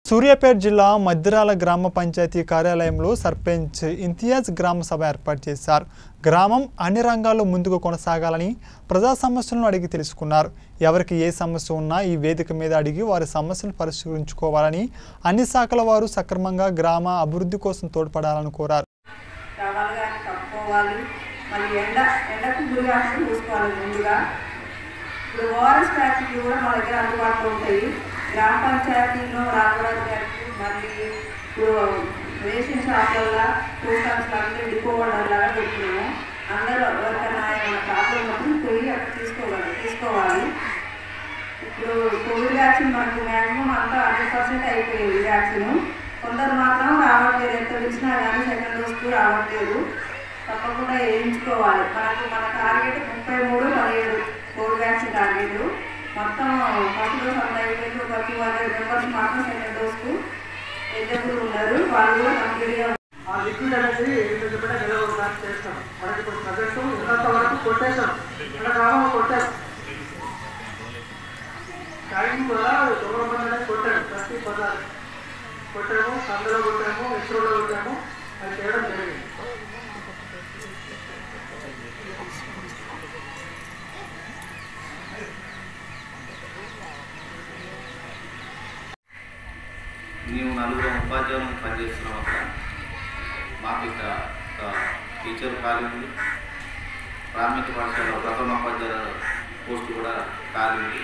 సూర్యాపేట జిల్లా మద్దిరాల గ్రామ పంచాయతీ కార్యాలయంలో సర్పంచ్ ఇంతియాజ్ గ్రామ సభ ఏర్పాటు చేశారు గ్రామం అన్ని రంగాల్లో ముందుకు కొనసాగాలని ప్రజా సమస్యలను అడిగి తెలుసుకున్నారు ఎవరికి ఏ సమస్య ఉన్నా ఈ వేదిక మీద అడిగి వారి సమస్యలు పరిష్కరించుకోవాలని అన్ని శాఖల వారు సక్రమంగా గ్రామ అభివృద్ధి కోసం తోడ్పడాలని కోరారు టవల్ కానీ కప్పుకోవాలి మళ్ళీ ఎండ ఎండకు గురి కాకుండా చూసుకోవాలి ముందుగా ఇప్పుడు ఓఆర్ఎస్ ప్యాకెట్లు కూడా మా దగ్గర అందుబాటులో ఉంటాయి గ్రామ పంచాయతీలో రాఘవరాజు గారికి మళ్ళీ ఇప్పుడు రేషన్ షాప్లల్లో టోకన్స్ అన్నీ డిపో వాళ్ళలాగా పెట్టినాము అందరూ ఎవరికైనా ఏమైనా ప్రాబ్లం ఉన్నప్పుడు పోయి అక్కడ తీసుకోవాలి తీసుకోవాలి ఇప్పుడు కోవిడ్ వ్యాక్సిన్ మనకు మ్యాక్సిమం అంతా హండ్రెడ్ పర్సెంట్ అయిపోయింది వ్యాక్సిన్ కొందరు మాత్రం రావట్లేదు ఎంత పిలిచినా కానీ సెకండ్ డోస్కు రావట్లేదు తప్పకుండా వేయించుకోవాలి మనకు మన టార్గెట్ ముప్పై మూడు పదిహేడు కోవిడ్ వ్యాక్సిన్ టార్గెట్ మొత్తం ఫస్ట్ డోస్ అంతా అయిపోయింది ఒక టూ హండ్రెడ్ మెంబర్స్ మాత్రం సెకండ్ డోస్కు ఎలిజిబుల్ ఉన్నారు వాళ్ళు కూడా కంప్లీట్గా ఆ లిక్విడ్ అనేది ఏంటంటే చెప్పిన నిల్వ ఉన్నట్టు చేస్తాం మనకి ఇప్పుడు ప్రజెంట్ ఉన్నంత వరకు కొట్టేశాం మన గ్రామం కొట్టాం టైం కూడా గవర్నమెంట్ అనేది కొట్టాము ప్రతి పదాలు కొట్టాము సందులో కొట్టాము ఇస్రోలో కొట్టాము అది చేయడం జరిగింది మేము నలుగురు ఉపాధ్యాయులను పనిచేస్తున్నాం అక్కడ మాకు ఇక్కడ ఒక టీచర్ ఖాళీ ఉంది ప్రాథమిక పాఠశాల ప్రథమ ఉపాధ్యాయుల పోస్టు కూడా ఖాళీ ఉంది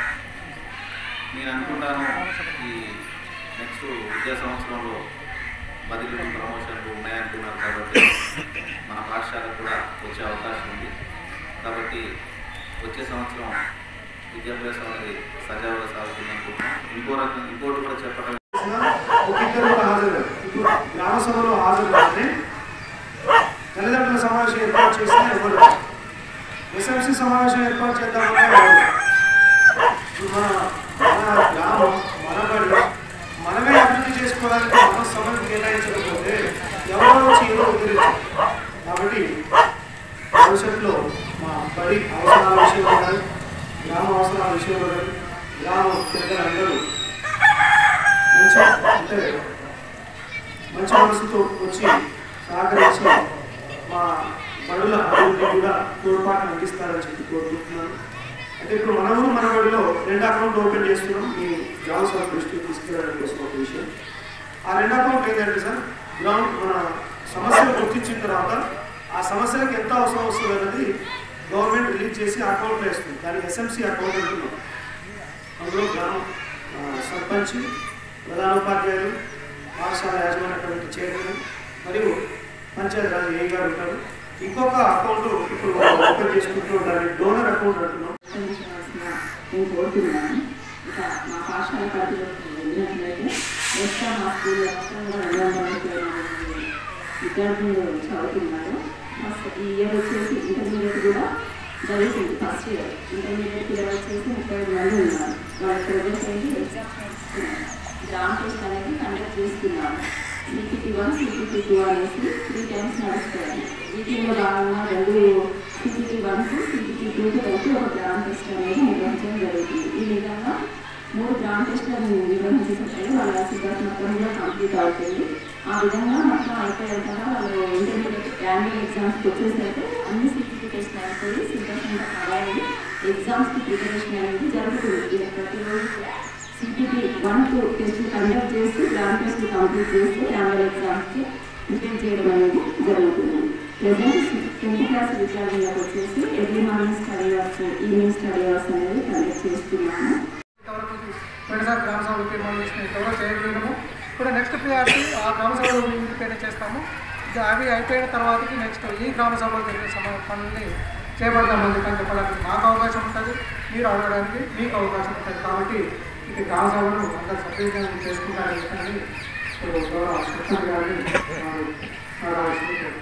నేను అనుకుంటాను ఈ నెక్స్ట్ విద్యా సంవత్సరంలో బదిలీలు ప్రమోషన్లు ఉన్నాయంటున్నారు కాబట్టి మన పాఠశాలకు కూడా వచ్చే అవకాశం ఉంది కాబట్టి వచ్చే సంవత్సరం విద్యాభ్యాసం అనేది సజావుగా సాగుతుంది అనుకుంటున్నాం ఇంకో రకం ఇంకోటి కూడా చెప్పడం ఒక ఇద్దరు కూడా హాజరు కాదు. ఇప్పుడు గ్రామ సభలో హాజరు కాదని తల్లిదండ్రుల సమావేశం ఏర్పాటు చేస్తే ఎవరు ఎస్ఎంసీ సమావేశం ఏర్పాటు చేద్దామన్నా ఎవరు ఇప్పుడు మన మన గ్రామం మన బడి మనమే అభివృద్ధి చేసుకోవడానికి మన సమయం కేటాయించకపోతే ఎవరో వచ్చి ఏదో ఉద్ధరించారు కాబట్టి భవిష్యత్తులో మా బడి అవసరాల విషయంలో కానీ గ్రామ అవసరాల విషయంలో కానీ గ్రామ పెద్దలందరూ మంచి అంటే మంచి మనసుతో వచ్చి సహకరించి మా బడుల అభివృద్ధి కూడా తోడ్పాటు అందిస్తారని చెప్పి కోరుకుంటున్నాను అయితే ఇప్పుడు మనము మన బడిలో రెండు అకౌంట్ ఓపెన్ చేస్తున్నాం మీ గ్రామ సభ దృష్టికి తీసుకెళ్ళడం కోసం ఒక విషయం ఆ రెండు అకౌంట్ ఏంటంటే సార్ గ్రౌండ్ మన సమస్యలు గుర్తించిన తర్వాత ఆ సమస్యలకు ఎంత అవసరం వస్తుంది అనేది గవర్నమెంట్ రిలీజ్ చేసి అకౌంట్లో వేస్తుంది దానికి ఎస్ఎంసీ అకౌంట్ అంటున్నాం అందులో గ్రామ ఆ, సర్పంచ్ ప్రధానోపాధ్యాయులు పాఠశాల యాజమాన్య కమిటీ చైర్మన్ మరియు పంచాయతీరాజ్ ఏ గారు ఉంటారు ఇంకొక అకౌంట్ ఇప్పుడు ఓపెన్ చేసుకుంటూ ఉండాలి డోనర్ అకౌంట్ అంటున్నాం ఉపయోగించవలసిన నేను కోరుతున్నాను ఇక మా పాఠశాల పరిధిలోకి వెళ్ళినట్లయితే ప్రస్తుతం మా స్కూల్ మొత్తం కూడా రెండు వందల ముప్పై మంది విద్యార్థులు చదువుతున్నారు ఫస్ట్ ఈ ఇయర్ వచ్చేసి ఇంటర్మీడియట్ కూడా జరుగుతుంది ఫస్ట్ ఇయర్ ఇంటర్మీడియట్ పిల్లలు వచ్చేసి ముప్పై ఐదు మంది ఉన్నారు వాళ్ళ ప్రజెంట్ ఏంటి ఎగ్జామ్స్ నేర్చుకున్నారు గ్రామ్ టెస్ట్ అనేది కండక్ట్ చేస్తున్నాము సిపిటి వన్ సిపిటి టూ అనేసి త్రీ టైమ్స్ నడుస్తాయి వీటిలో భాగంగా రెండు సిపిటి వన్ సిపిటి టూకి కలిపి ఒక గ్రామ్ టెస్ట్ అనేది నిర్వహించడం జరుగుతుంది ఈ విధంగా మూడు గ్రామ్ టెస్ట్లను నిర్వహించేసరికి వాళ్ళ సిద్ధార్థ మొత్తం కూడా కంప్లీట్ అవుతుంది ఆ విధంగా మొత్తం అయిపోయిన తర్వాత వాళ్ళు ఇంటర్మీడియట్ యాన్యువల్ ఎగ్జామ్స్కి వచ్చేసరికి అన్ని సిపిటి టెస్ట్ అయిపోయి సిద్ధార్థంగా అవ్వాలి ఎగ్జామ్స్కి ప్రిపరేషన్ అనేది జరుగుతుంది ఇది ప్రతిరోజు CPT one two test conduct చేసి గ్రాండ్ టెస్ట్ కంప్లీట్ చేసి యాన్యువల్ ఎగ్జామ్స్కి ప్రిపేర్ చేయడం అనేది జరుగుతుంది ప్రజెంట్ టెన్త్ క్లాస్ విద్యార్థులకు వచ్చేసి early morning study hours evening study hours అనేది కండక్ట్ చేస్తున్నాము ఇంతవరకు పోయినసారి గ్రామ సభలు తీర్మానం చేసిన ఇంతవరకు చేయగలిగినాము ఇప్పుడు నెక్స్ట్ ప్రియారిటీ ఆ గ్రామ సభలో ఇంటిపైన చేస్తాము ఇది అవి అయిపోయిన తర్వాతకి నెక్స్ట్ ఈ గ్రామ సభలో జరిగే సమ పనుల్ని చేపడదామని చెప్పని చెప్పడానికి మాకు అవకాశం ఉంటుంది మీరు అడగడానికి మీకు అవకాశం ఉంటుంది కాబట్టి ఇది గ్రామ సభను అందరూ సభ్యులుగా చేసుకుంటారని చెప్పని ఇప్పుడు గౌరవ సర్పంచ్ గారిని వారు మాట్లాడాల్సింది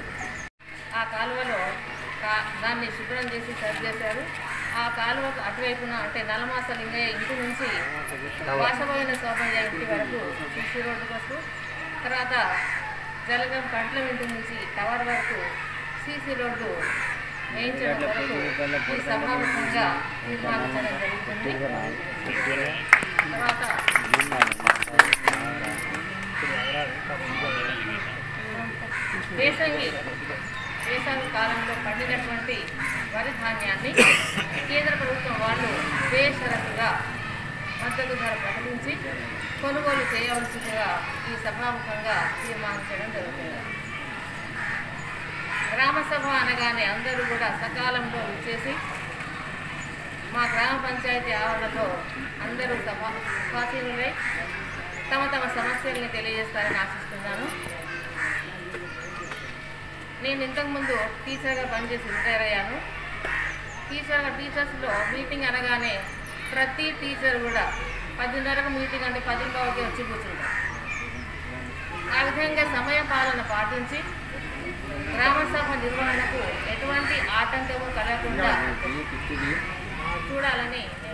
ఆ కాలువలో కా- దాన్ని శుభ్రం చేసి సరి చేశారు ఆ కాలువకు అటువైపున అంటే నల్లమాస లింగయ్య ఇంటి నుంచి వాసమైన సౌభాగ్య ఇంటి వరకు సిసి రోడ్డు వరకు తర్వాత జలగం కంట్ల ఇంటి నుంచి టవర్ వరకు సీసీ రోడ్డు వేయించడం వరకు ఈ సభాముఖంగా తీర్మానించడం జరుగుతుంది తర్వాత వేసంగి వేసంగి కాలంలో పండినటువంటి వరి ధాన్యాన్ని కేంద్ర ప్రభుత్వం వాళ్ళు బేషరతుగా మద్దతు ధర ప్రకటించి కొనుగోలు చేయవలసిందిగా ఈ సభాముఖంగా తీర్మానించడం జరుగుతుంది గ్రామ సభ అనగానే అందరూ కూడా సకాలంలో వచ్చేసి మా గ్రామ పంచాయతీ ఆవరణలో అందరూ సభ స్వాధీనులై తమ తమ సమస్యల్ని తెలియజేస్తారని ఆశిస్తున్నాను నేను ఇంతకుముందు టీచర్గా పనిచేసి రిటైర్ అయ్యాను టీచర్గా టీచర్స్లో మీటింగ్ అనగానే ప్రతి టీచర్ కూడా పదిన్నరకు మీటింగ్ అంటే పదింటికి వచ్చి కూర్చుంటారు ఆ విధంగా సమయ పాలన పాటించి గ్రామ సభ నిర్వహణకు ఎటువంటి ఆటంకము కలగకుండా చూడాలని